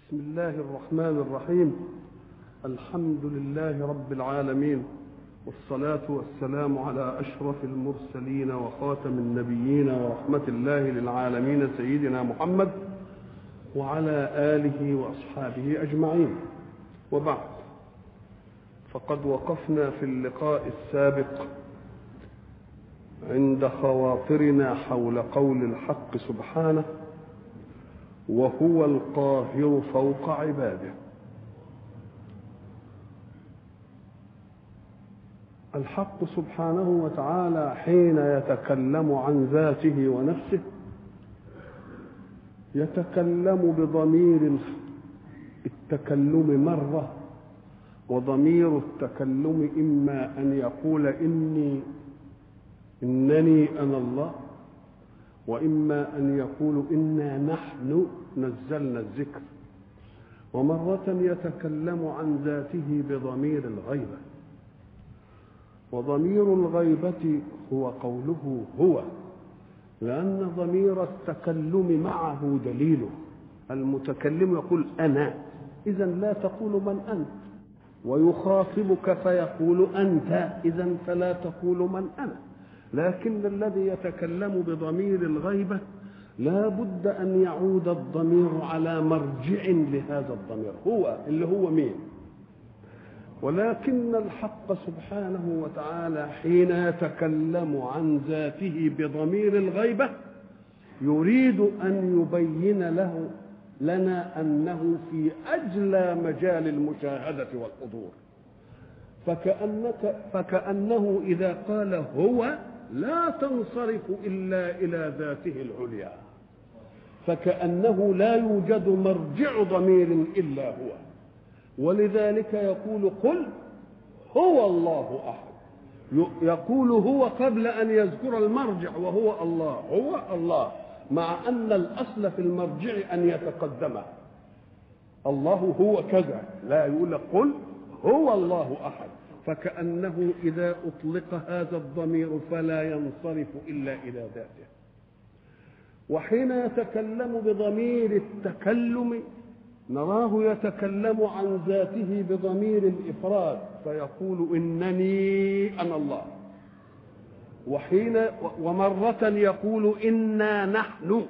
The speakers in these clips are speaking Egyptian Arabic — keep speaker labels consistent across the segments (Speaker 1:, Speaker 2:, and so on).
Speaker 1: بسم الله الرحمن الرحيم الحمد لله رب العالمين والصلاة والسلام على أشرف المرسلين وخاتم النبيين ورحمة الله للعالمين سيدنا محمد وعلى آله وأصحابه أجمعين وبعد فقد وقفنا في اللقاء السابق عند خواطرنا حول قول الحق سبحانه وهو القاهر فوق عباده الحق سبحانه وتعالى حين يتكلم عن ذاته ونفسه يتكلم بضمير التكلم مره وضمير التكلم اما ان يقول اني انني انا الله واما ان يقول انا نحن نزلنا الذكر ومره يتكلم عن ذاته بضمير الغيبه وضمير الغيبه هو قوله هو لان ضمير التكلم معه دليله المتكلم يقول انا اذا لا تقول من انت ويخاطبك فيقول انت اذا فلا تقول من انا لكن الذي يتكلم بضمير الغيبة لا بد أن يعود الضمير على مرجع لهذا الضمير هو اللي هو مين ولكن الحق سبحانه وتعالى حين يتكلم عن ذاته بضمير الغيبة يريد أن يبين له لنا أنه في أجلى مجال المشاهدة والحضور فكأنك فكأنه إذا قال هو لا تنصرف الا الى ذاته العليا فكانه لا يوجد مرجع ضمير الا هو ولذلك يقول قل هو الله احد يقول هو قبل ان يذكر المرجع وهو الله هو الله مع ان الاصل في المرجع ان يتقدم الله هو كذا لا يقول قل هو الله احد فكأنه إذا أطلق هذا الضمير فلا ينصرف إلا إلى ذاته وحين يتكلم بضمير التكلم نراه يتكلم عن ذاته بضمير الإفراد فيقول إنني أنا الله وحين ومرة يقول إنا نحن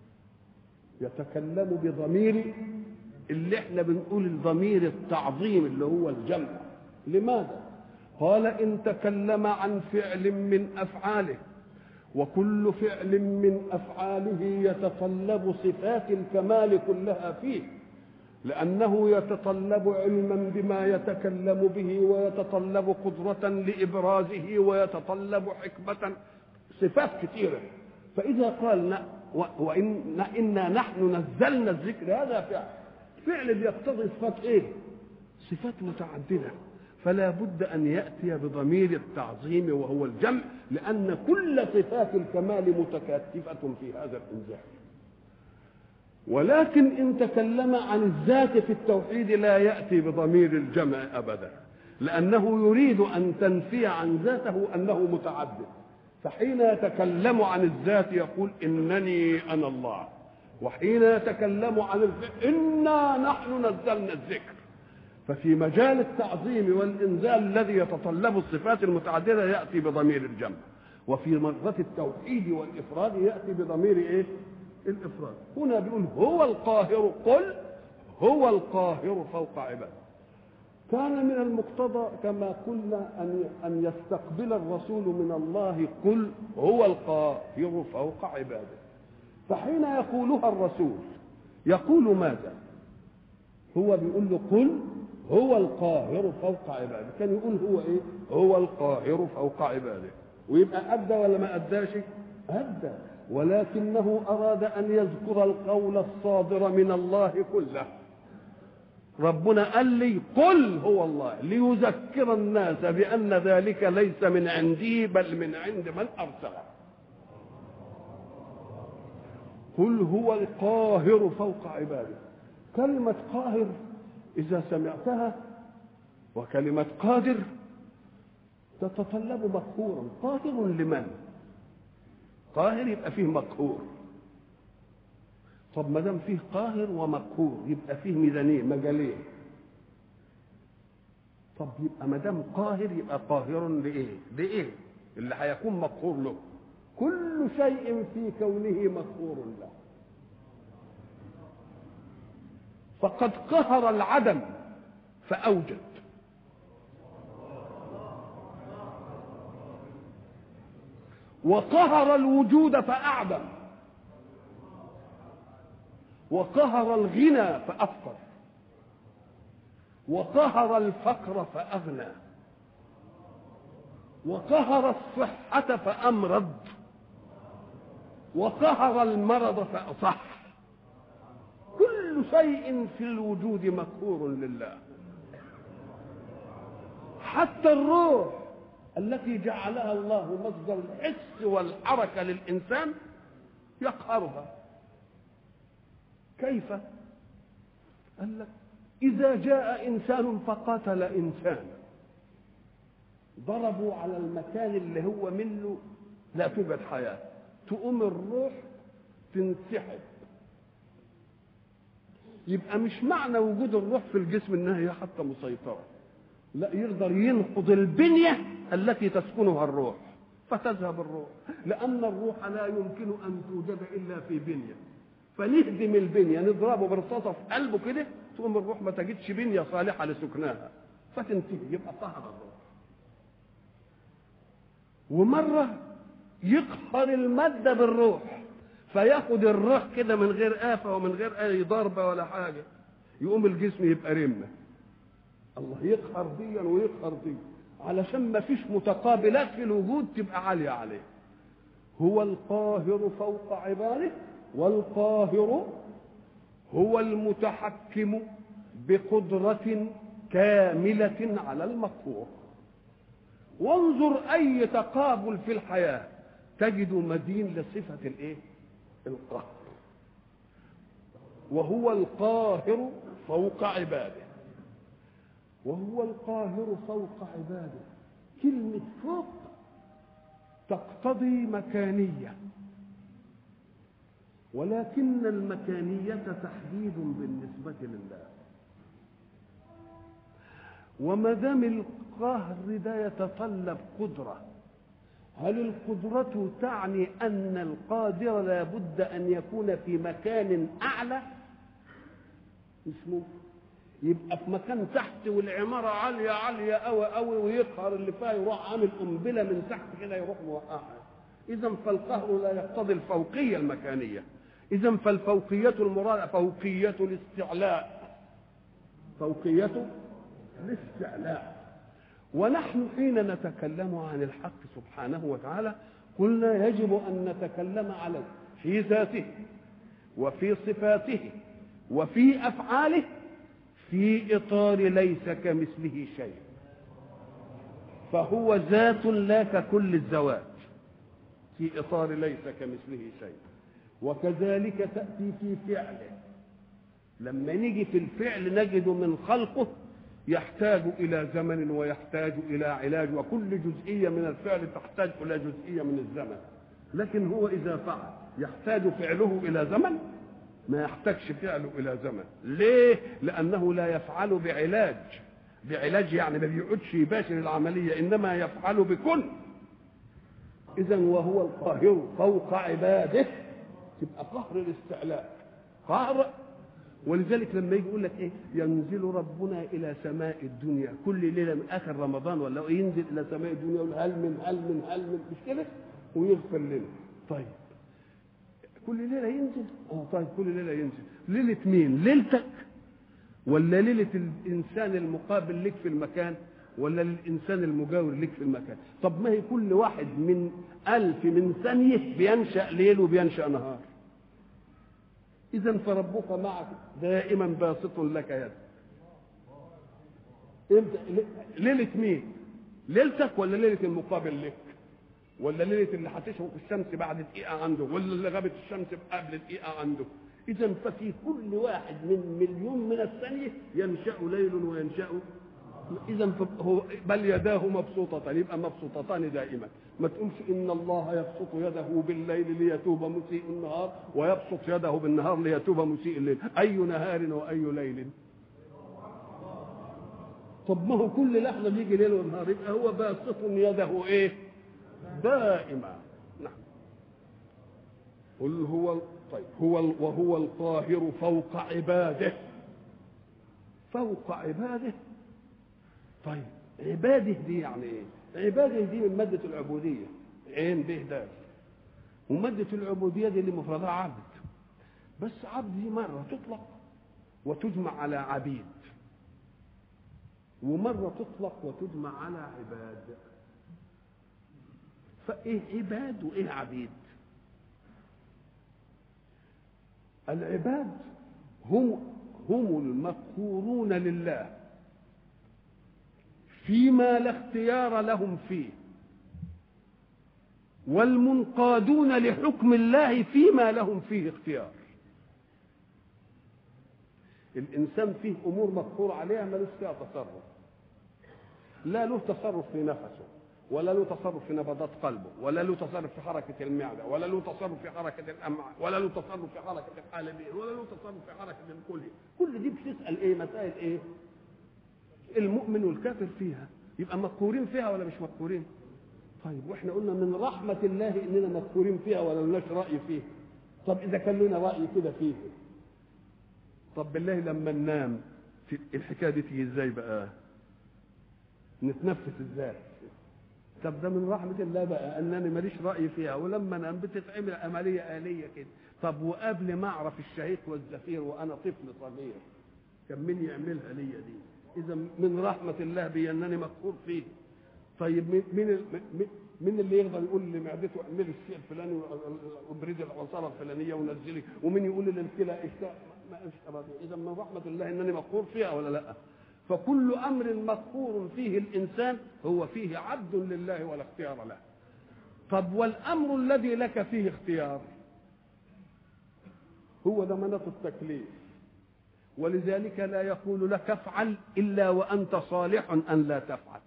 Speaker 1: يتكلم بضمير اللي احنا بنقول الضمير التعظيم اللي هو الجمع لماذا قال ان تكلم عن فعل من افعاله وكل فعل من افعاله يتطلب صفات الكمال كلها فيه لانه يتطلب علما بما يتكلم به ويتطلب قدره لابرازه ويتطلب حكمه صفات كثيره فاذا قال وان انا نحن نزلنا الذكر هذا فعل فعل بيقتضي صفات ايه صفات متعدده فلا بد أن يأتي بضمير التعظيم وهو الجمع لأن كل صفات الكمال متكاتفة في هذا الإنزال ولكن إن تكلم عن الذات في التوحيد لا يأتي بضمير الجمع أبدا لأنه يريد أن تنفي عن ذاته أنه متعدد فحين يتكلم عن الذات يقول إنني أنا الله وحين يتكلم عن الفعل إنا نحن نزلنا الذكر ففي مجال التعظيم والإنزال الذي يتطلب الصفات المتعددة يأتي بضمير الجمع وفي مرة التوحيد والإفراد يأتي بضمير إيه؟ الإفراد هنا بيقول هو القاهر قل هو القاهر فوق عباده كان من المقتضى كما قلنا أن أن يستقبل الرسول من الله قل هو القاهر فوق عباده فحين يقولها الرسول يقول ماذا؟ هو بيقول له قل هو القاهر فوق عباده كان يقول هو ايه هو القاهر فوق عباده ويبقى ادى ولا ما اداش ادى ولكنه اراد ان يذكر القول الصادر من الله كله ربنا قال لي قل هو الله ليذكر الناس بان ذلك ليس من عندي بل من عند من ارسله قل هو القاهر فوق عباده كلمه قاهر إذا سمعتها وكلمة قادر تتطلب مقهورا قادر لمن قاهر يبقى فيه مقهور طب ما دام فيه قاهر ومقهور يبقى فيه ميزانين مجالين طب يبقى ما دام قاهر يبقى قاهر لايه؟ لايه؟ اللي هيكون مقهور له كل شيء في كونه مقهور له فقد قهر العدم فأوجد وقهر الوجود فأعدم وقهر الغنى فأفقر وقهر الفقر فأغنى وقهر الصحة فأمرض وقهر المرض فأصح كل شيء في الوجود مقهور لله حتى الروح التي جعلها الله مصدر الحس والحركة للإنسان يقهرها كيف؟ قال لك إذا جاء إنسان فقتل إنسانا ضربوا على المكان اللي هو منه لا توجد حياة تقوم الروح تنسحب يبقى مش معنى وجود الروح في الجسم انها هي حتى مسيطره لا يقدر ينقض البنيه التي تسكنها الروح فتذهب الروح لان الروح لا يمكن ان توجد الا في بنيه فنهدم البنيه نضربه برصاصه في قلبه كده تقوم الروح ما تجدش بنيه صالحه لسكنها فتنتهي يبقى قهر الروح ومره يقهر الماده بالروح فياخد الروح كده من غير آفة ومن غير أي ضربة ولا حاجة يقوم الجسم يبقى رمة الله يقهر ديا ويقهر دي علشان ما فيش متقابلات في الوجود تبقى عالية عليه هو القاهر فوق عباده والقاهر هو المتحكم بقدرة كاملة على المقهور وانظر أي تقابل في الحياة تجد مدين لصفة الايه؟ القهر وهو القاهر فوق عباده وهو القاهر فوق عباده كلمة فوق تقتضي مكانية ولكن المكانية تحديد بالنسبة لله وما دام القهر ده يتطلب قدره هل القدرة تعني أن القادر لابد أن يكون في مكان أعلى؟ مش ممكن يبقى في مكان تحت والعمارة عالية عالية أوي أوي ويقهر اللي فيها يروح عامل قنبلة من تحت كده يروح موقعها إذا فالقهر لا يقتضي الفوقية المكانية إذا فالفوقية المرادة فوقية الاستعلاء فوقية الاستعلاء ونحن حين نتكلم عن الحق سبحانه وتعالى قلنا يجب ان نتكلم عليه في ذاته وفي صفاته وفي افعاله في اطار ليس كمثله شيء فهو ذات لا ككل الذوات في اطار ليس كمثله شيء وكذلك تاتي في فعله لما نيجي في الفعل نجد من خلقه يحتاج إلى زمن ويحتاج إلى علاج وكل جزئية من الفعل تحتاج إلى جزئية من الزمن لكن هو إذا فعل يحتاج فعله إلى زمن ما يحتاجش فعله إلى زمن ليه؟ لأنه لا يفعل بعلاج بعلاج يعني ما بيقعدش يباشر العملية إنما يفعل بكل إذا وهو القاهر فوق عباده تبقى قهر الاستعلاء قهر ولذلك لما يجي يقول لك ايه ينزل ربنا الى سماء الدنيا كل ليله من اخر رمضان ولا ينزل الى سماء الدنيا يقول هل من هل من هل من مش كده ويغفر لنا طيب كل ليله ينزل اه طيب كل ليله ينزل ليله مين ليلتك ولا ليله الانسان المقابل لك في المكان ولا للانسان المجاور لك في المكان طب ما هي كل واحد من الف من ثانيه بينشا ليل وبينشا نهار إذا فربك معك دائما باسط لك يد امتى ليلة مين؟ ليلتك ولا ليلة المقابل لك؟ ولا ليلة اللي هتشرق الشمس بعد دقيقة عنده ولا اللي غابت الشمس قبل دقيقة عنده إذا ففي كل واحد من مليون من الثانية ينشأ ليل وينشأ اذا هو بل يداه مبسوطتان يبقى مبسوطتان دائما ما تقولش ان الله يبسط يده بالليل ليتوب مسيء النهار ويبسط يده بالنهار ليتوب مسيء الليل اي نهار واي ليل طب ما هو كل لحظه بيجي ليل ونهار يبقى هو باسط يده ايه دائما نعم قل هو طيب هو وهو القاهر فوق عباده فوق عباده طيب عباده دي يعني ايه عباده دي من مادة العبودية عين به دال ومادة العبودية دي اللي مفردها عبد بس عبد دي مرة تطلق وتجمع على عبيد ومرة تطلق وتجمع على عباد فايه عباد وايه عبيد العباد هم هم المقهورون لله فيما لا اختيار لهم فيه والمنقادون لحكم الله فيما لهم فيه اختيار الانسان فيه امور مقهور عليها ملوش فيها تصرف لا له تصرف في نفسه ولا له تصرف في نبضات قلبه ولا له تصرف في حركة المعدة ولا له تصرف في حركة الأمعاء ولا له تصرف في حركة الحالبين ولا له تصرف في حركة الكلى كل دي بتسأل ايه مسائل ايه المؤمن والكافر فيها يبقى مقهورين فيها ولا مش مقهورين طيب واحنا قلنا من رحمة الله اننا مقهورين فيها ولا لناش رأي فيها طب اذا كان لنا رأي كده فيه طب بالله لما ننام في الحكايه دي تيجي ازاي بقى نتنفس ازاي طب ده من رحمة الله بقى أنني ماليش رأي فيها ولما أنام بتتعمل عملية آلية كده طب وقبل ما أعرف الشهيق والزفير وأنا طفل صغير كان مين يعملها لي دي إذا من رحمة الله بي أنني مقهور فيه طيب مين مين مين اللي يقدر يقول لمعدته اعملي الشيء الفلاني وابردي العنصره الفلانيه ونزلي ومين يقول للكلى اشتاء ما اشتبه اذا من رحمه الله انني مقهور فيها ولا لا فكل امر مقهور فيه الانسان هو فيه عبد لله ولا اختيار له طب والامر الذي لك فيه اختيار هو ضمانة التكليف ولذلك لا يقول لك افعل الا وانت صالح ان لا تفعل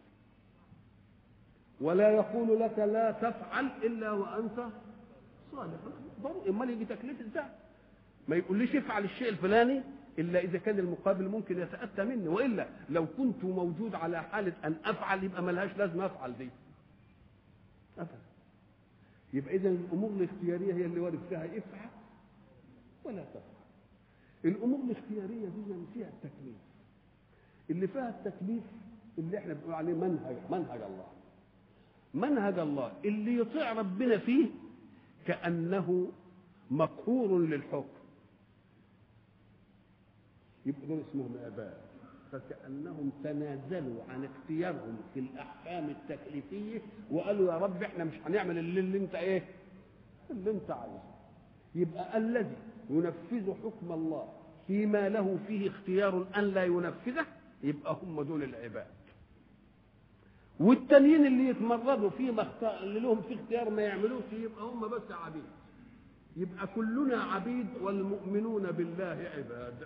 Speaker 1: ولا يقول لك لا تفعل الا وانت صالح ضروري امال يجي تكليف ازاي ما يقوليش افعل الشيء الفلاني الا اذا كان المقابل ممكن يتاتى مني والا لو كنت موجود على حاله ان افعل يبقى ملهاش لازمه افعل دي ابدا يبقى اذا الامور الاختياريه هي اللي وارد فيها افعل ولا تفعل الامور الاختياريه دي فيها التكليف اللي فيها التكليف اللي احنا بنقول عليه منهج منهج الله منهج الله اللي يطيع ربنا فيه كانه مقهور للحكم يبقى دول اسمهم اباء فكانهم تنازلوا عن اختيارهم في الاحكام التكليفيه وقالوا يا رب احنا مش هنعمل اللي, اللي انت ايه اللي انت عايزه يبقى الذي ينفذ حكم الله فيما له فيه اختيار ان لا ينفذه يبقى هم دول العباد والتانيين اللي يتمردوا فيما اختار اللي لهم في اختيار ما يعملوش يبقى هم بس عبيد يبقى كلنا عبيد والمؤمنون بالله عباد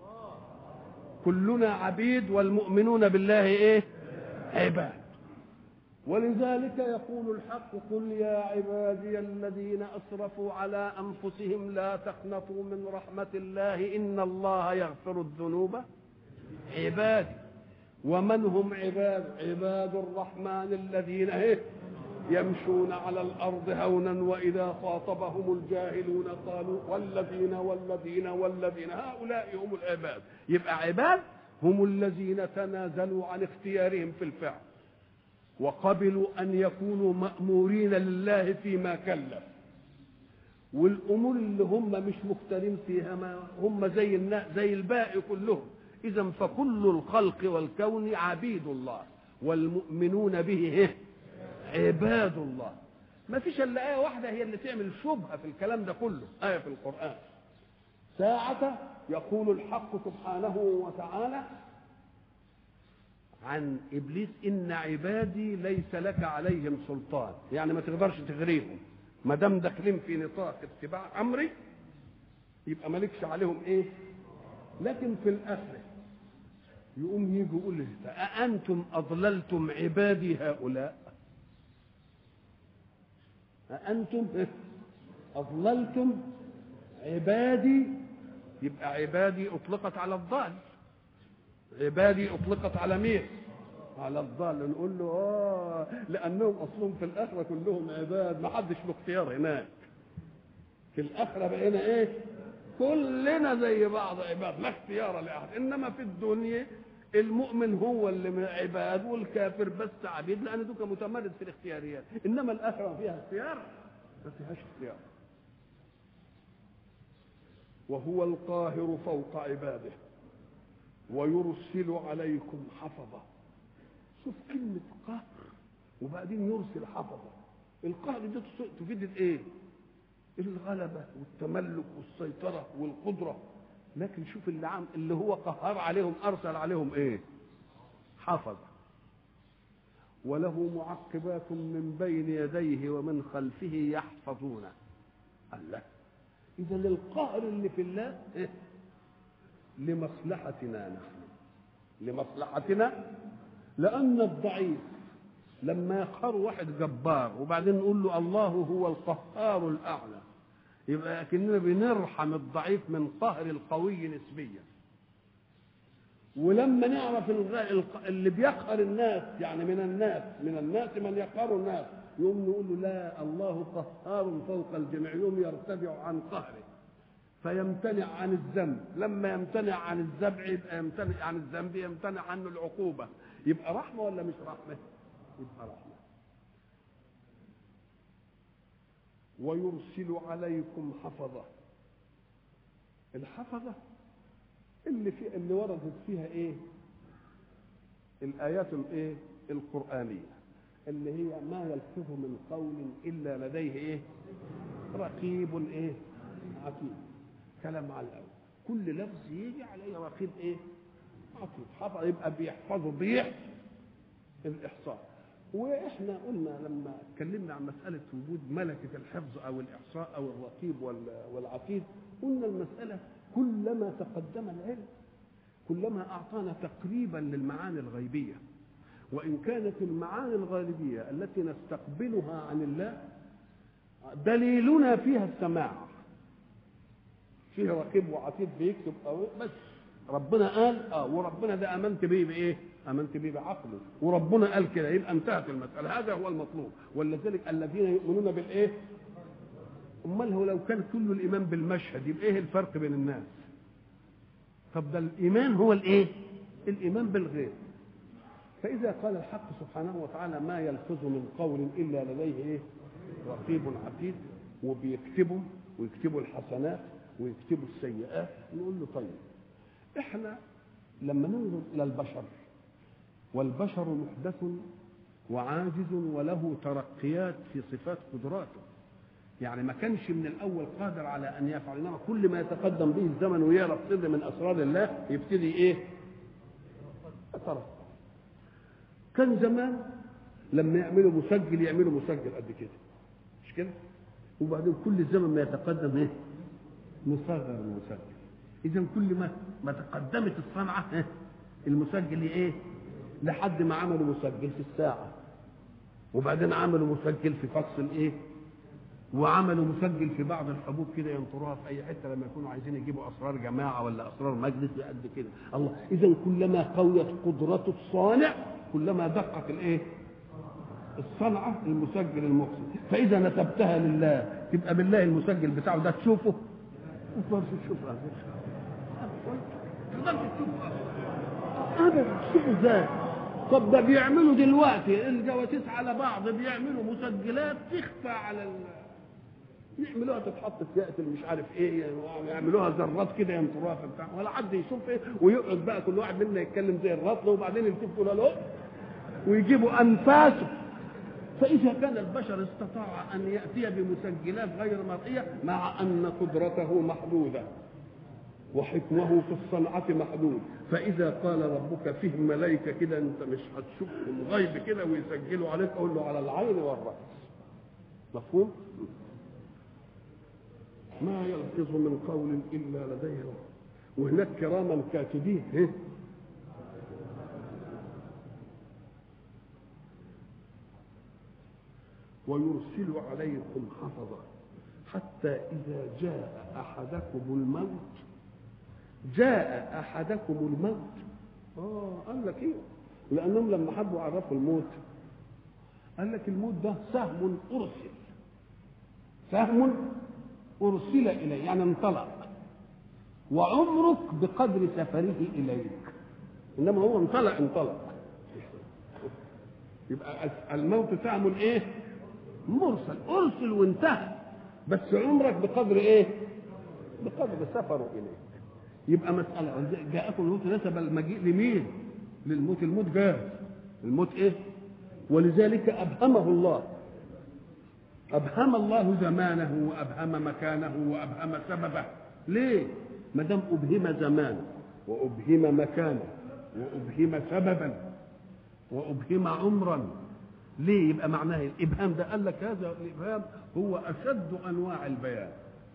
Speaker 1: كلنا عبيد والمؤمنون بالله ايه عباد ولذلك يقول الحق قل يا عبادي الذين اسرفوا على انفسهم لا تقنطوا من رحمه الله ان الله يغفر الذنوب عبادي ومن هم عباد عباد الرحمن الذين ايه يمشون على الارض هونا واذا خاطبهم الجاهلون قالوا والذين والذين والذين هؤلاء هم العباد يبقى عباد هم الذين تنازلوا عن اختيارهم في الفعل وقبلوا ان يكونوا مامورين لله فيما كلف والامور اللي هم مش مختارين فيها ما هم زي الناس زي الباقي كلهم اذا فكل الخلق والكون عبيد الله والمؤمنون به إيه؟ عباد الله ما فيش الا ايه واحده هي اللي تعمل شبهه في الكلام ده كله ايه في القران ساعة يقول الحق سبحانه وتعالى عن ابليس ان عبادي ليس لك عليهم سلطان يعني ما تقدرش تغريهم ما دام داخلين في نطاق اتباع امري يبقى مالكش عليهم ايه لكن في الاخره يقوم يجي يقول لي أأنتم أضللتم عبادي هؤلاء أأنتم أضللتم عبادي يبقى عبادي أطلقت على الضال عبادي أطلقت على مين؟ على الضال نقول له اه لانهم اصلهم في الاخره كلهم عباد ما حدش له اختيار هناك في الاخره بقينا ايه كلنا زي بعض عباد لا اختيار لاحد انما في الدنيا المؤمن هو اللي عباد والكافر بس عبيد لان دوك متمرد في الاختياريات انما الاخره فيها اختيار ما فيهاش اختيار وهو القاهر فوق عباده ويرسل عليكم حفظه شوف كلمة قهر وبعدين يرسل حفظة القهر دي تفيد الايه؟ الغلبة والتملك والسيطرة والقدرة لكن شوف اللي عم اللي هو قهر عليهم أرسل عليهم ايه؟ حفظة وله معقبات من بين يديه ومن خلفه يحفظونه الله إذا القهر اللي في الله إيه؟ لمصلحتنا نحن لمصلحتنا لأن الضعيف لما يقهر واحد جبار وبعدين نقول له الله هو القهار الأعلى يبقى كأننا بنرحم الضعيف من قهر القوي نسبيا ولما نعرف اللي بيقهر الناس يعني من الناس من الناس من يقهر الناس يوم نقول له لا الله قهار فوق الجميع يوم يرتفع عن قهره فيمتنع عن الذنب لما يمتنع عن الذبح يبقى يمتنع عن الذنب يمتنع عنه العقوبه يبقى رحمه ولا مش رحمه يبقى رحمه ويرسل عليكم حفظه الحفظه اللي في اللي وردت فيها ايه الايات الايه القرانيه اللي هي ما يلفظ من قول الا لديه ايه رقيب ايه عتيد كلام على الاول كل لفظ يجي عليه رقيب ايه عتيد حفظ يبقى بيحفظه بيحفظ الاحصاء واحنا قلنا لما اتكلمنا عن مساله وجود ملكه الحفظ او الاحصاء او الرقيب والعتيد قلنا المساله كلما تقدم العلم كلما اعطانا تقريبا للمعاني الغيبيه وان كانت المعاني الغيبيه التي نستقبلها عن الله دليلنا فيها السماع فيه رقيب وعتيد بيكتب أو بس ربنا قال اه وربنا ده امنت بيه بايه؟ امنت بيه بعقله وربنا قال كده يبقى انتهت المساله هذا هو المطلوب ولذلك الذين يؤمنون بالايه؟ امال هو لو كان كل الايمان بالمشهد يبقى ايه الفرق بين الناس؟ طب ده الايمان هو الايه؟ الايمان بالغيب فاذا قال الحق سبحانه وتعالى ما يلفظ من قول الا لديه ايه؟ رقيب عتيد وبيكتبوا ويكتبوا الحسنات ويكتبوا السيئات نقول له طيب احنا لما ننظر الى البشر والبشر محدث وعاجز وله ترقيات في صفات قدراته يعني ما كانش من الاول قادر على ان يفعل انما كل ما يتقدم به الزمن ويعرف سر من اسرار الله يبتدي ايه يترقى كان زمان لما يعملوا مسجل يعملوا مسجل قد كده مش كده وبعدين كل زمن ما يتقدم ايه نصغر المسجل اذا كل ما ما تقدمت الصنعه المسجل ايه لحد ما عملوا مسجل في الساعه وبعدين عملوا مسجل في فصل ايه وعملوا مسجل في بعض الحبوب كده ينطروها في اي حته لما يكونوا عايزين يجيبوا اسرار جماعه ولا اسرار مجلس قد كده الله اذا كلما قويت قدرة الصانع كلما دقت الايه الصنعه المسجل المحسن فاذا نسبتها لله تبقى بالله المسجل بتاعه ده تشوفه ما تقدرش تشوفه ما تقدرش تشوفه ابدا تشوفه ازاي طب ده بيعملوا دلوقتي الجواسيس على بعض بيعملوا مسجلات تخفى على ال... يعملوها تتحط في يأتي مش عارف ايه يعملوها ذرات كده ينطروها في بتاع ولا حد يشوف ايه ويقعد بقى كل واحد منا يتكلم زي الرطل وبعدين يلتفوا له ويجيبوا انفاسه فإذا كان البشر استطاع أن يأتي بمسجلات غير مرئية مع أن قدرته محدودة وحكمه في الصنعة محدود فإذا قال ربك فيه ملائكة كده أنت مش هتشوفهم غيب كده ويسجلوا عليك أقول له على العين والرأس مفهوم؟ ما يلفظ من قول إلا لديه وهناك كراما كاتبين إيه؟ ويرسل عليكم حفظة حتى إذا جاء أحدكم الموت جاء أحدكم الموت آه قال لك إيه لأنهم لما حبوا عرفوا الموت قال لك الموت ده سهم أرسل سهم أرسل إليه يعني انطلق وعمرك بقدر سفره إليك إنما هو انطلق انطلق يبقى الموت سهم ايه مرسل ارسل وانتهى بس عمرك بقدر ايه بقدر سفره اليك يبقى مسألة جاءكم الموت نسب المجيء لمين للموت الموت جاء الموت ايه ولذلك أبهمه الله أبهم الله زمانه وأبهم مكانه وأبهم سببه ليه ما دام أبهم زمانه وأبهم مكانه وأبهم سببا وأبهم عمرا ليه يبقى معناه الإبهام ده قال لك هذا الإبهام هو أشد أنواع البيان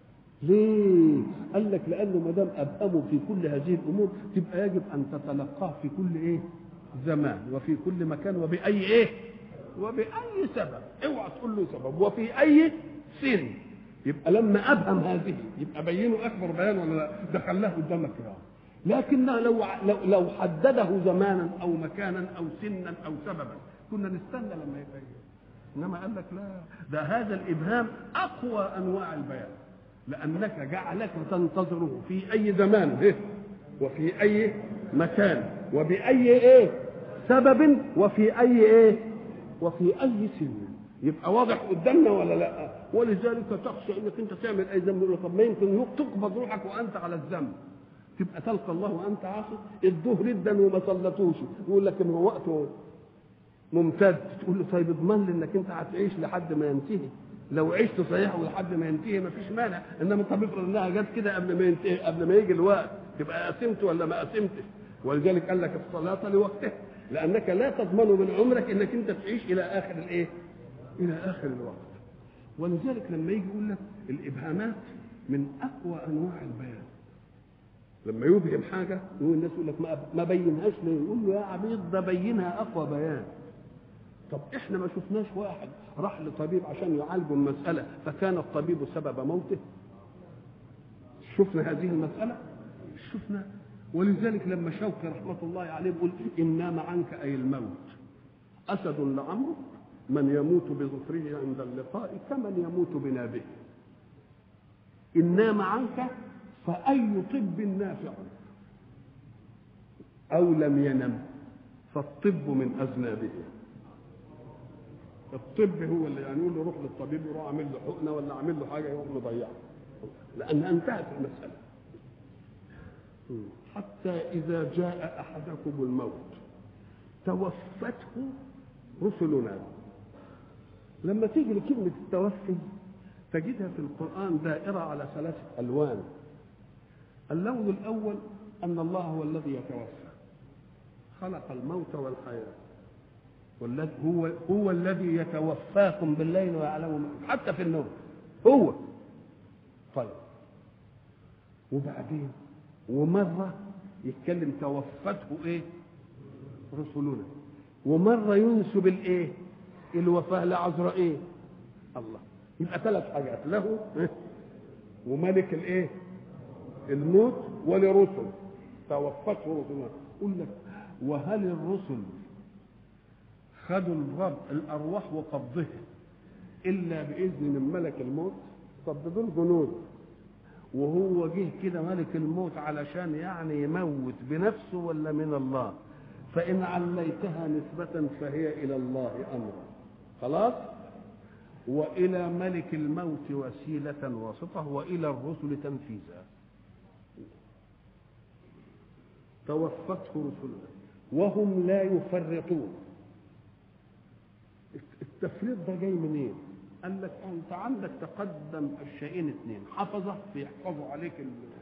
Speaker 1: ليه؟ قال لك لأنه ما دام أبهمه في كل هذه الأمور تبقى يجب أن تتلقاه في كل إيه؟ زمان وفي كل مكان وبأي إيه؟ وبأي سبب اوعى تقول له سبب وفي أي سن يبقى لما أبهم هذه يبقى بينه أكبر بيان ولا لا؟ ده خلاه قدامك كده لكنه لو لو لو حدده زمانا او مكانا او سنا او سببا كنا نستنى لما يبين انما قال لك لا ده هذا الابهام اقوى انواع البيان لانك جعلك تنتظره في اي زمان إيه؟ وفي اي مكان وباي ايه سبب وفي اي ايه وفي اي سن يبقى واضح قدامنا ولا لا ولذلك تخشى انك انت تعمل اي ذنب طب ما يمكن تقبض روحك وانت على الذنب تبقى تلقى الله وانت عاصي الظهر جدا وما صلتوش يقول لك ما وقته ممتد تقول له طيب اضمن لي انك انت هتعيش لحد ما ينتهي لو عشت صحيح ولحد ما ينتهي ما فيش مانع انما طب افرض انها جت كده قبل ما ينتهي قبل ما يجي الوقت تبقى قسمت ولا ما قسمتش ولذلك قال لك الصلاه لوقتها لانك لا تضمن من عمرك انك انت تعيش الى اخر الايه؟ الى اخر الوقت ولذلك لما يجي يقول لك الابهامات من اقوى انواع البيان لما يبهم حاجه يقول الناس يقول لك ما ما بينهاش ليه؟ يقول له يا عبيد ده بينها اقوى بيان. طب احنا ما شفناش واحد راح لطبيب عشان يعالجه المساله فكان الطبيب سبب موته. شفنا هذه المساله؟ شفنا ولذلك لما شوقي رحمه الله عليه بيقول ان نام عنك اي الموت. اسد لعمرك من يموت بظفره عند اللقاء كمن يموت بنابه. ان نام عنك فأي طب نافع أو لم ينم فالطب من أذنابه الطب هو اللي يعني يقول له روح للطبيب يروح عامل له حقنه ولا عامل له حاجه يروح مضيعه لان انتهت المساله حتى اذا جاء احدكم الموت توفته رسلنا لما تيجي لكلمه التوفي تجدها في القران دائره على ثلاثه الوان اللون الاول ان الله هو الذي يتوفى خلق الموت والحياه والذي هو هو الذي يتوفاكم بالليل ويعلم حتى في النوم هو طيب وبعدين ومرة يتكلم توفته ايه رسلنا ومرة ينسب الايه الوفاة لعزرائيل الله يبقى ثلاث حاجات له وملك الايه الموت ولرسل توفته رسلنا يقول لك وهل الرسل خدوا الرب الارواح وقبضها الا باذن من ملك الموت طب دول جنود وهو جه كده ملك الموت علشان يعني يموت بنفسه ولا من الله فان عليتها نسبه فهي الى الله امرا خلاص والى ملك الموت وسيله واسطه والى الرسل تنفيذا توفته رسلنا وهم لا يفرطون التفريط ده جاي منين؟ قال لك انت عندك تقدم الشيئين اثنين حفظه بيحفظوا عليك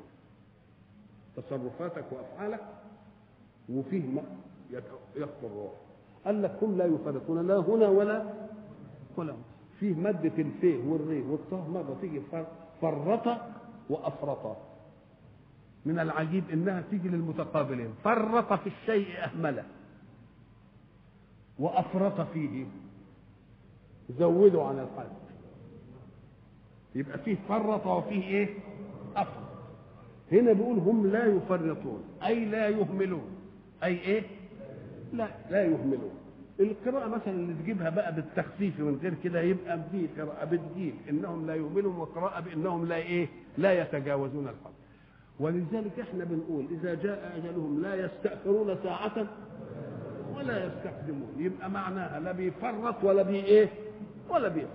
Speaker 1: تصرفاتك وافعالك وفيه يخطر الروح قال لك هم لا يفرطون لا هنا ولا ولا فيه مادة الفيه والري والطه مرة تيجي فرط وأفرط من العجيب إنها تيجي للمتقابلين فرط في الشيء أهمله وأفرط فيه زودوا عن الحد يبقى فيه فرط وفيه ايه افرط هنا بيقول هم لا يفرطون اي لا يهملون اي ايه لا لا يهملون القراءة مثلا اللي تجيبها بقى بالتخفيف من غير كده يبقى دي قراءة بتجيب انهم لا يهملون وقراءة بانهم لا ايه لا يتجاوزون الحد ولذلك احنا بنقول اذا جاء اجلهم لا يستأخرون ساعة ولا يستقدمون يبقى معناها لا بيفرط ولا بي ايه ولا بيفرط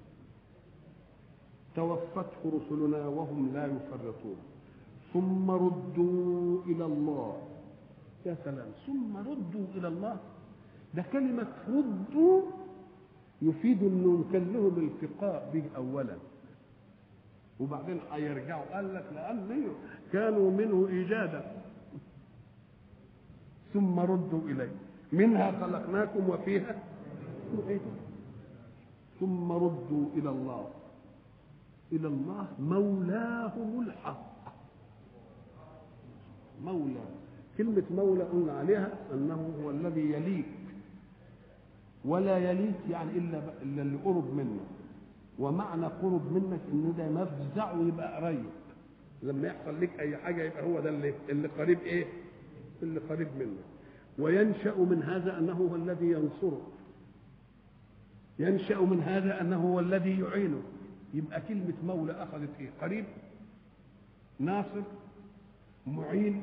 Speaker 1: توفته رسلنا وهم لا يفرطون ثم ردوا الى الله يا سلام ثم ردوا الى الله ده كلمة ردوا يفيد انه كان لهم التقاء به اولا وبعدين هيرجعوا قال لك لان كانوا منه ايجادا ثم ردوا اليه منها خلقناكم وفيها نعيدكم ثم ردوا الى الله الى الله مولاهم الحق مولى كلمة مولى قلنا عليها أنه هو الذي يليك ولا يليك يعني إلا إلا اللي قرب منك ومعنى قرب منك إن ده مفزع ويبقى قريب لما يحصل لك أي حاجة يبقى هو ده اللي اللي قريب إيه؟ اللي قريب منك وينشأ من هذا أنه هو الذي ينصره ينشأ من هذا أنه هو الذي يعينه يبقى كلمة مولى أخذت إيه؟ قريب ناصر معين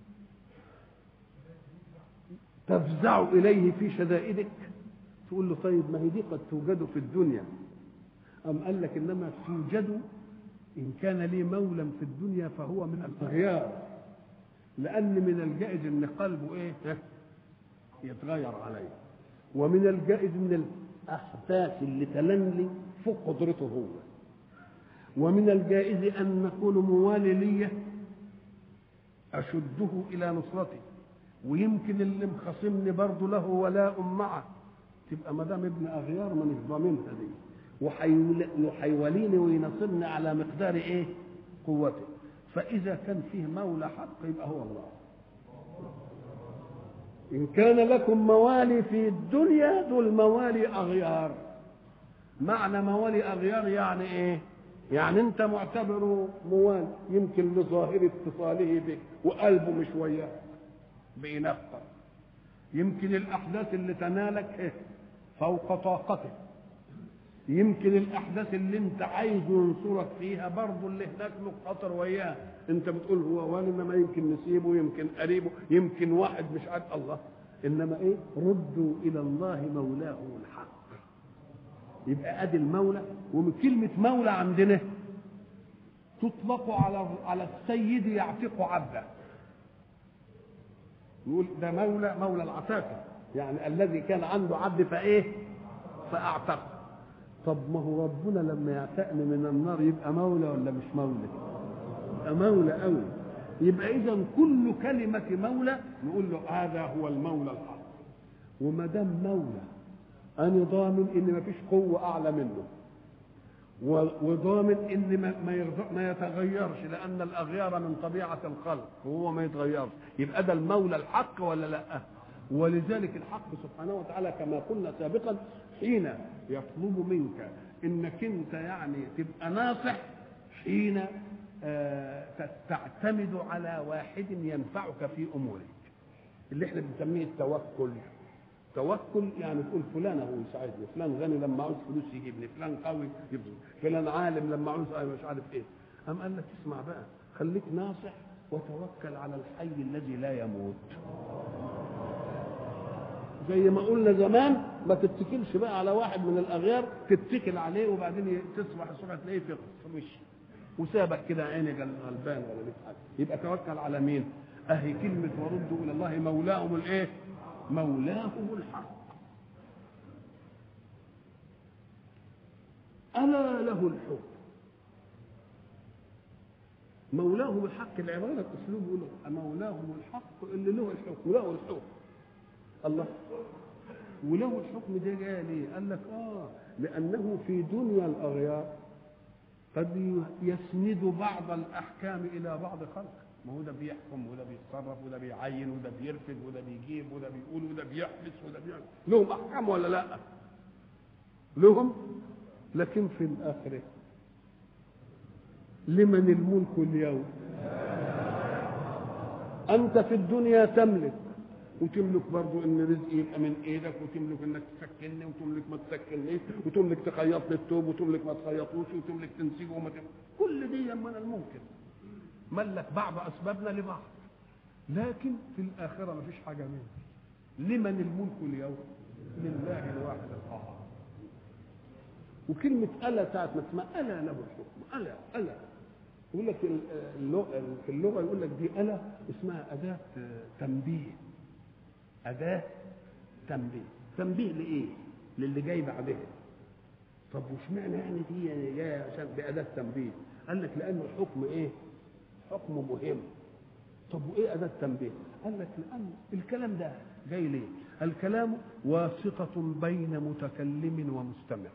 Speaker 1: تفزع إليه في شدائدك تقول له طيب ما هي دي قد توجد في الدنيا أم قال لك إنما توجد إن كان لي مولى في الدنيا فهو من الأغيار لأن من الجائز إن قلبه إيه يتغير عليه ومن الجائز من الأحداث اللي تلنلي فوق قدرته هو ومن الجائز أن نكون موالي ليه أشده إلى نصرتي ويمكن اللي مخاصمني برضه له ولاء معه تبقى ما دام ابن اغيار مانيش ضامنها دي وحيوليني وينصرني على مقدار ايه؟ قوته فاذا كان فيه مولى حق يبقى هو الله ان كان لكم موالي في الدنيا دول موالي اغيار معنى موالي اغيار يعني ايه؟ يعني انت معتبره موال يمكن لظاهر اتصاله بك وقلبه مش وياك بينفق يمكن الاحداث اللي تنالك إيه؟ فوق طاقتك يمكن الاحداث اللي انت عايز ينصرك فيها برضه اللي هناك له خطر وياه انت بتقول هو وانا ما يمكن نسيبه يمكن قريبه يمكن واحد مش عارف الله انما ايه ردوا الى الله مولاه الحق يبقى ادي المولى ومن كلمه مولى عندنا تطلق على على السيد يعتق عبده يقول ده مولى مولى العتاقه يعني الذي كان عنده عبد فايه فاعتق طب ما هو ربنا لما يعتقني من النار يبقى مولى ولا مش مولى يبقى مولى قوي يبقى اذا كل كلمه مولى نقول له هذا هو المولى الحق وما دام مولى انا ضامن ان ما فيش قوه اعلى منه وضامن ان ما ما يتغيرش لان الاغيار من طبيعه الخلق وهو ما يتغيرش يبقى ده المولى الحق ولا لا ولذلك الحق سبحانه وتعالى كما قلنا سابقا حين يطلب منك انك انت يعني تبقى ناصح حين تعتمد على واحد ينفعك في امورك اللي احنا بنسميه التوكل توكل يعني تقول فلان هو يساعدني فلان غني لما عاوز فلوس يجيبني فلان قوي يبني فلان عالم لما عاوز مش عارف ايه قام قال لك اسمع بقى خليك ناصح وتوكل على الحي الذي لا يموت زي ما قلنا زمان ما تتكلش بقى على واحد من الاغيار تتكل عليه وبعدين تصبح الصبح تلاقيه في وشي وسابك كده عيني غلبان ولا ليك حاجه يبقى توكل على مين؟ اهي كلمه وردوا الى الله مولاهم الايه؟ مولاهم الحق ألا له الحكم مولاهم الحق العبارة الأسلوب يقول مولاهم الحق اللي له الحكم له الحكم الله وله الحكم ده جاي ليه؟ قال لك اه لأنه في دنيا الأغيار قد يسند بعض الأحكام إلى بعض خلقه ما هو ده بيحكم وده بيتصرف وده بيعين وده بيرفد وده بيجيب وده بيقول وده بيحبس وده بيعمل لهم احكام ولا لا؟ لهم لكن في الآخرة لمن الملك اليوم أنت في الدنيا تملك وتملك برضو ان رزقي يبقى من ايدك وتملك انك تسكنني وتملك ما تسكننيش وتملك تخيط لي الثوب وتملك ما تخيطوش وتملك تنسجه وما تملك كل دي من الممكن ملك بعض اسبابنا لبعض لكن في الاخره ما فيش حاجه منه لمن الملك اليوم لله الواحد القهار وكلمة ألا ساعة ما تسمع ألا له الحكم ألا ألا يقول لك في اللغة يقول لك دي ألا اسمها أداة تنبيه أداة تنبيه تنبيه لإيه؟ للي جاي بعدها طب واشمعنى يعني دي جاية عشان بأداة تنبيه؟ قال لك لأن الحكم إيه؟ حكم مهم طب وإيه أداة تنبيه؟ قال لك لأن الكلام ده جاي ليه؟ الكلام واسطة بين متكلم ومستمع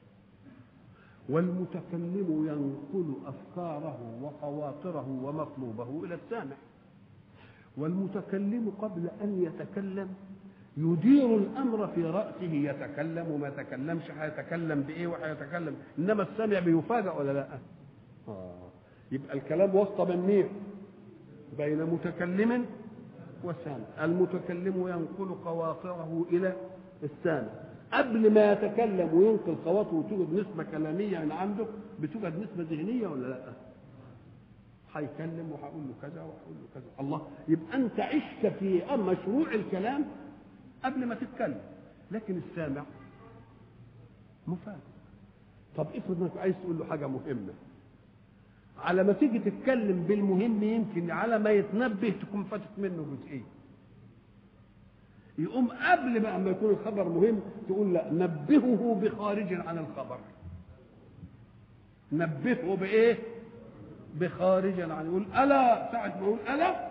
Speaker 1: والمتكلم ينقل أفكاره وخواطره ومطلوبه إلى السامع والمتكلم قبل أن يتكلم يدير الأمر في رأسه يتكلم وما يتكلمش هيتكلم بإيه وهيتكلم إنما السامع بيفاجأ ولا لا؟ آه. يبقى الكلام وسط بين مين؟ بين متكلم وسامع المتكلم ينقل خواطره إلى السامع قبل ما يتكلم وينقل خواطره وتوجد نسبة كلامية من عنده بتوجد نسبة ذهنية ولا لا؟ هيكلم وهقول له كذا وهقول له كذا الله يبقى انت عشت في مشروع الكلام قبل ما تتكلم لكن السامع مفاجئ طب افرض انك عايز تقول له حاجه مهمه على ما تيجي تتكلم بالمهم يمكن على ما يتنبه تكون فاتت منه جزئيه يقوم قبل بقى ما يكون الخبر مهم تقول لا نبهه بخارج عن الخبر نبهه بايه بخارج عن يقول الا ساعه ما يقول الا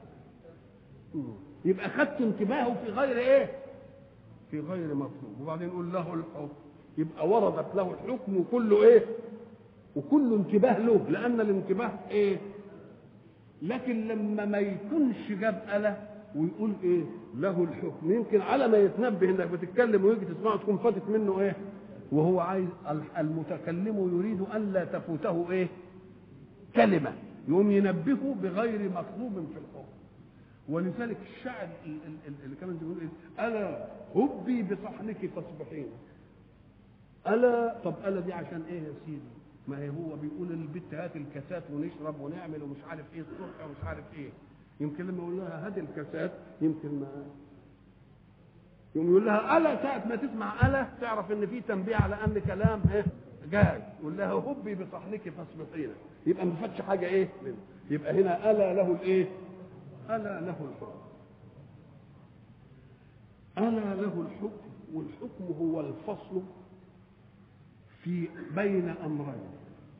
Speaker 1: يبقى خدت انتباهه في غير ايه في غير مطلوب وبعدين يقول له الحكم يبقى وردت له الحكم وكله ايه وكله انتباه له لان الانتباه ايه لكن لما ما يكونش جاب اله ويقول ايه له الحكم يمكن على ما يتنبه انك بتتكلم ويجي تسمعه تكون فاتت منه ايه وهو عايز المتكلم يريد ان لا تفوته ايه كلمه يقوم ينبهه بغير مطلوب في الحكم ولذلك الشاعر اللي كمان بيقول ايه الا هبي بصحنك فاصبحين الا طب الا دي عشان ايه يا سيدي ما هي هو بيقول للبت هات الكاسات ونشرب ونعمل ومش عارف ايه الصبح ومش عارف ايه يمكن لما يقول لها هات الكاسات يمكن ما يقوم يقول لها الا ساعه ما تسمع الا تعرف ان في تنبيه على ان كلام ايه جاي يقول لها هبي بصحنك فاصبحين يبقى ما فاتش حاجه ايه يبقى هنا الا له الايه الا له الحكم الا له الحكم والحكم هو الفصل في بين امرين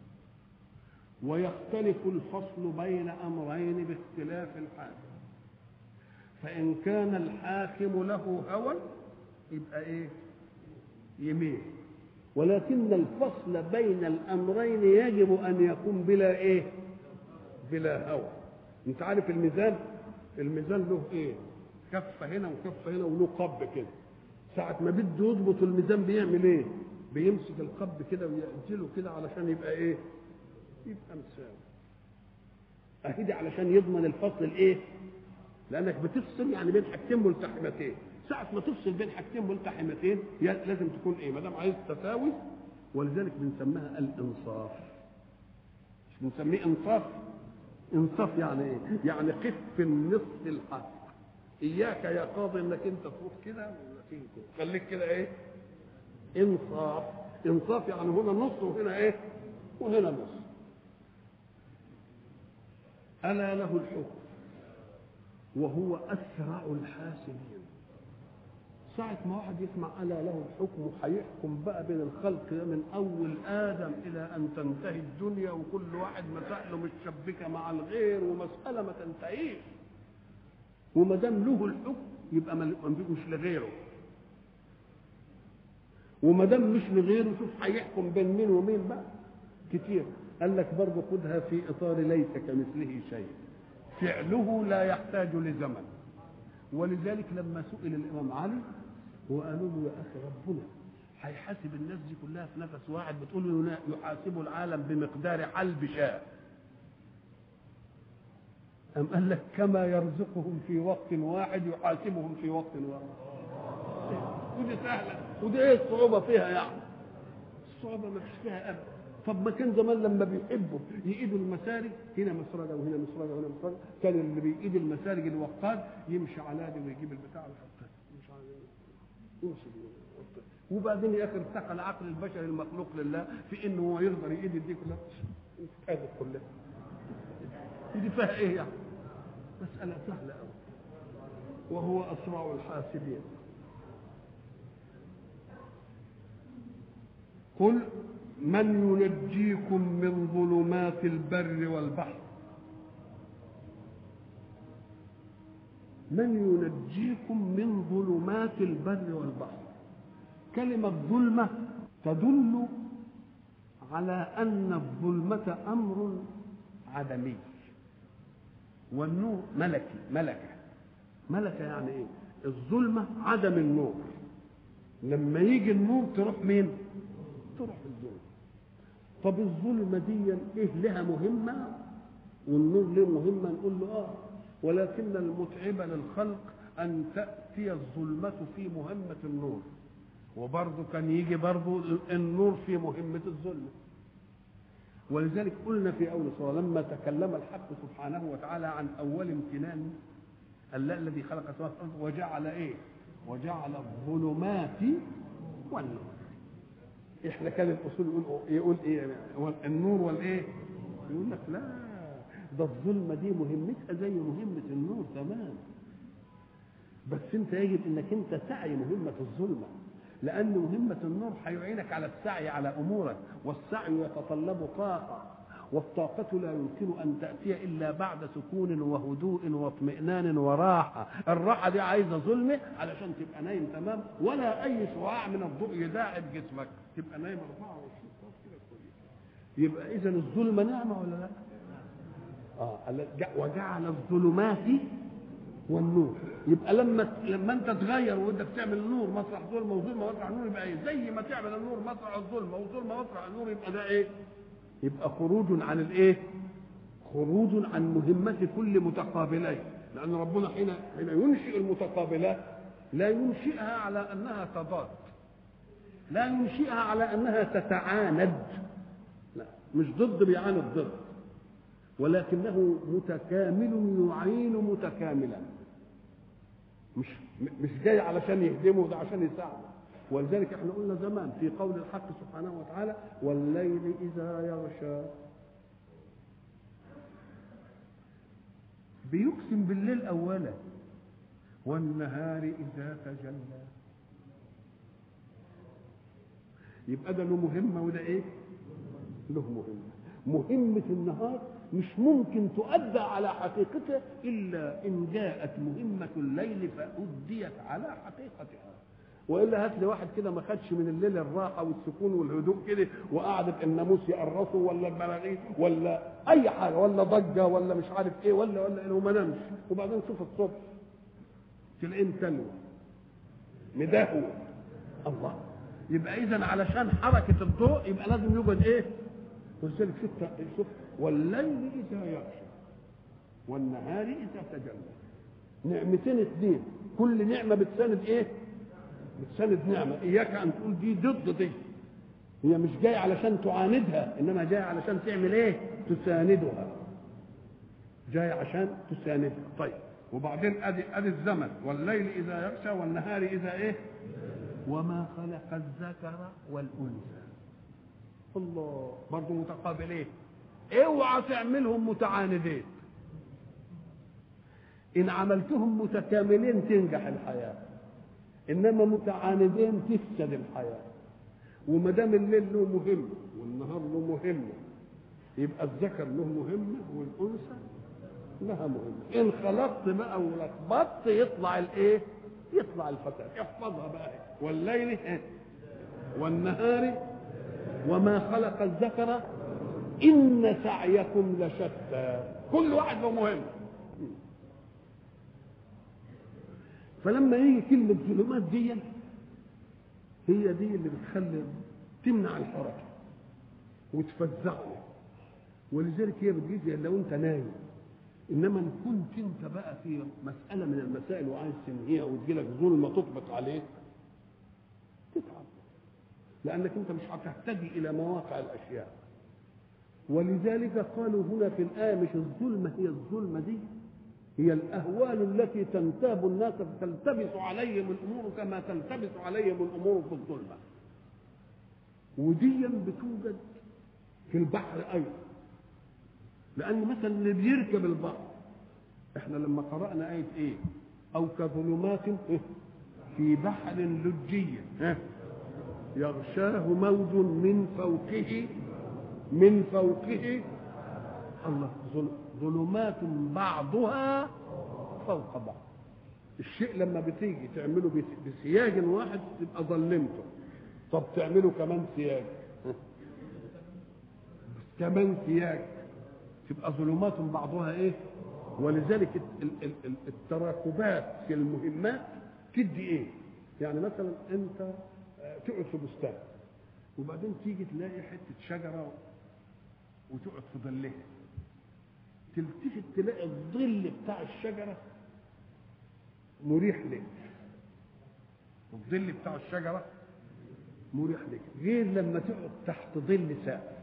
Speaker 1: ويختلف الفصل بين امرين باختلاف الحاكم فان كان الحاكم له هوى يبقى ايه يميل ولكن الفصل بين الامرين يجب ان يكون بلا ايه بلا هوى انت عارف الميزان الميزان له ايه كفه هنا وكفه هنا وله قب كده ساعه ما بده يضبط الميزان بيعمل ايه بيمسك القب كده ويأجله كده علشان يبقى ايه يبقى مساوي اهدي علشان يضمن الفصل الايه لانك بتفصل يعني بين حاجتين ملتحمتين ساعة ما تفصل بين حاجتين ملتحمتين لازم تكون ايه ما دام عايز تساوي ولذلك بنسميها الانصاف مش بنسميه انصاف انصاف يعني ايه يعني قف في النصف الحق اياك يا قاضي انك انت تروح كده ولا كده خليك كده ايه انصاف انصاف يعني هنا نص وهنا ايه وهنا نص الا له الحكم وهو اسرع الحاسبين ساعة ما واحد يسمع ألا له الحكم هيحكم بقى بين الخلق من أول آدم إلى أن تنتهي الدنيا وكل واحد مسائله متشبكة مع الغير ومسألة ما تنتهيش وما دام له الحكم يبقى مش لغيره وما دام مش لغيره شوف هيحكم بين مين ومين بقى كتير قال لك برضه خدها في اطار ليس كمثله شيء فعله لا يحتاج لزمن ولذلك لما سئل الامام علي وقالوا له يا اخي ربنا هيحاسب الناس دي كلها في نفس واحد بتقول يحاسب العالم بمقدار حلب شاة أم قال لك كما يرزقهم في وقت واحد يحاسبهم في وقت واحد ودي سهلة ودي ايه الصعوبة فيها يعني الصعوبة ما فيش فيها أبدا طب ما كان زمان لما بيحبوا يقيدوا المسارج هنا مسرجة وهنا مسرجة وهنا مسرجة كان اللي بيقيد المسارج الوقاد يمشي على دي ويجيب البتاع ويحطها يمشي على دي يمشي ويحطها وبعدين يا اخي ارتقى العقل البشري المخلوق لله في انه هو يقدر يقيد دي كلها هذه كلها ودي فيها ايه يعني مسألة سهلة أوي وهو أسرع الحاسبين قل من ينجيكم من ظلمات البر والبحر من ينجيكم من ظلمات البر والبحر كلمة ظلمة تدل على أن الظلمة أمر عدمي والنور ملكي ملكة ملكة يعني إيه؟ الظلمة عدم النور لما يجي النور تروح مين؟ تروح الظلمة طب الظلمة دي إيه لها مهمة والنور له مهمة نقول له آه ولكن المتعب للخلق أن تأتي الظلمة في مهمة النور وبرضه كان يجي برضه النور في مهمة الظلمة ولذلك قلنا في أول صورة لما تكلم الحق سبحانه وتعالى عن أول امتنان الله الذي خلق السماوات والأرض وجعل إيه؟ وجعل الظلمات والنور احنا كان الاصول يقول يقول ايه النور والايه يقول لك لا ده الظلمه دي مهمتها زي مهمه النور تمام بس انت يجب انك انت تعي مهمه الظلمه لان مهمه النور هيعينك على السعي على امورك والسعي يتطلب طاقه والطاقة لا يمكن أن تأتي إلا بعد سكون وهدوء واطمئنان وراحة الراحة دي عايزة ظلمة علشان تبقى نايم تمام ولا أي شعاع من الضوء يداعب جسمك تبقى نايم 24 ساعة كده كويس يبقى إذا الظلمة نعمة ولا لا؟ آه وجعل الظلمات والنور يبقى لما لما انت تغير وانت تعمل النور مسرح ظلمه وظلمه مسرح نور يبقى ايه؟ زي ما تعمل النور مسرح الظلمه وظلمه مسرح النور يبقى ده ايه؟ يبقى خروج عن الايه خروج عن مهمة كل متقابلين لأن ربنا حين حين ينشئ المتقابلات لا ينشئها على أنها تضاد لا ينشئها على أنها تتعاند لا مش ضد بيعاند ضد ولكنه متكامل يعين متكاملا مش مش جاي علشان يهدمه ده عشان يساعده ولذلك احنا قلنا زمان في قول الحق سبحانه وتعالى والليل اذا يغشى بيقسم بالليل اولا والنهار اذا تجلى يبقى ده له مهمه وده ايه له مهمه مهمه النهار مش ممكن تؤدى على حقيقتها الا ان جاءت مهمه الليل فاديت على حقيقتها والا هات لي واحد كده ما خدش من الليل الراحه والسكون والهدوء كده وقعدت الناموس يقرصه ولا البراغيث ولا اي حاجه ولا ضجه ولا مش عارف ايه ولا ولا وما نامش وبعدين شوف الصبح تلاقيه متلوى مدهوى الله يبقى اذا علشان حركه الضوء يبقى لازم يوجد ايه؟ ولذلك شوف شوف والليل اذا يغشى والنهار اذا تجلى نعمتين اثنين كل نعمه بتساند ايه؟ بتساند نعمه اياك ان تقول دي ضد دي هي مش جايه علشان تعاندها انما جايه علشان تعمل ايه تساندها جايه عشان تساندها طيب وبعدين ادي ادي الزمن والليل اذا يغشى والنهار اذا ايه وما خلق الذكر والانثى الله برضه متقابلين اوعى تعملهم متعاندين ان عملتهم متكاملين تنجح الحياه انما متعاندين تفسد الحياه وما دام الليل له مهمه والنهار له مهمه يبقى الذكر له مهمه والانثى لها مهمه ان خلطت بقى ولخبطت يطلع الايه يطلع الفساد احفظها بقى والليل والنهار وما خلق الذكر ان سعيكم لشتى كل واحد له مهمه فلما يجي كلمة ظلمات دي هي دي اللي بتخلي تمنع الحركه وتفزعنا ولذلك هي بتجيز لو انت نايم انما ان كنت انت بقى في مساله من المسائل وعايز تنهيها وتجيلك ظلمه تطبق عليك تتعب لانك انت مش هتهتدي الى مواقع الاشياء ولذلك قالوا هنا في الايه مش الظلمه هي الظلمه دي هي الاهوال التي تنتاب الناس فتلتبس عليهم الامور كما تلتبس عليهم الامور في الظلمه وديا بتوجد في البحر ايضا لان مثلا اللي بيركب البحر احنا لما قرانا ايه ايه او كظلمات في بحر لجي يغشاه موج من فوقه من فوقه الله ظلمات بعضها فوق بعض الشيء لما بتيجي تعمله بسياج واحد تبقى ظلمته طب تعمله كمان سياج كمان سياج تبقى ظلمات بعضها ايه ولذلك التراكبات في المهمات تدي ايه يعني مثلا انت تقعد في بستان وبعدين تيجي تلاقي حته شجره وتقعد في ظلها تلتفت تلاقي الظل بتاع الشجره مريح لك الظل بتاع الشجره مريح لك غير لما تقعد تحت ظل سقف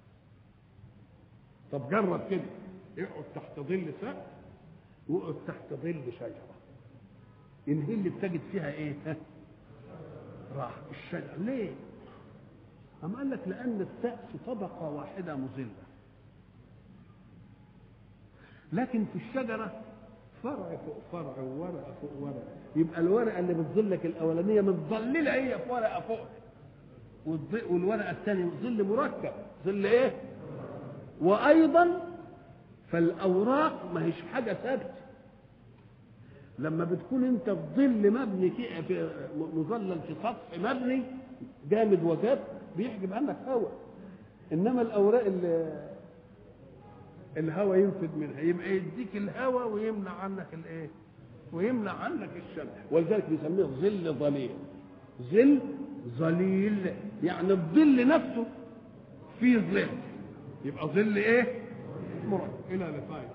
Speaker 1: طب جرب كده اقعد تحت ظل سقف واقعد تحت ظل شجره الهي اللي بتجد فيها ايه راح الشجر ليه أم قال لك لأن السقف طبقة واحدة مظلة لكن في الشجرة فرع فوق فرع وورقة فوق ورقة يبقى الورقة اللي بتظلك الأولانية متظللة هي في ورقة فوق والورقة الثانية ظل مركب ظل إيه؟ وأيضا فالأوراق ما هيش حاجة ثابتة لما بتكون انت في ظل مبني في مظلل في سطح مبني جامد وجاب بيحجب عنك هواء انما الاوراق اللي الهواء ينفد منها يبقى يديك الهواء ويمنع عنك الايه ويمنع عنك الشمس ولذلك بيسميه ظل ظليل ظل ظليل يعني الظل نفسه فيه ظل يبقى ظل ايه مركب الى لقاء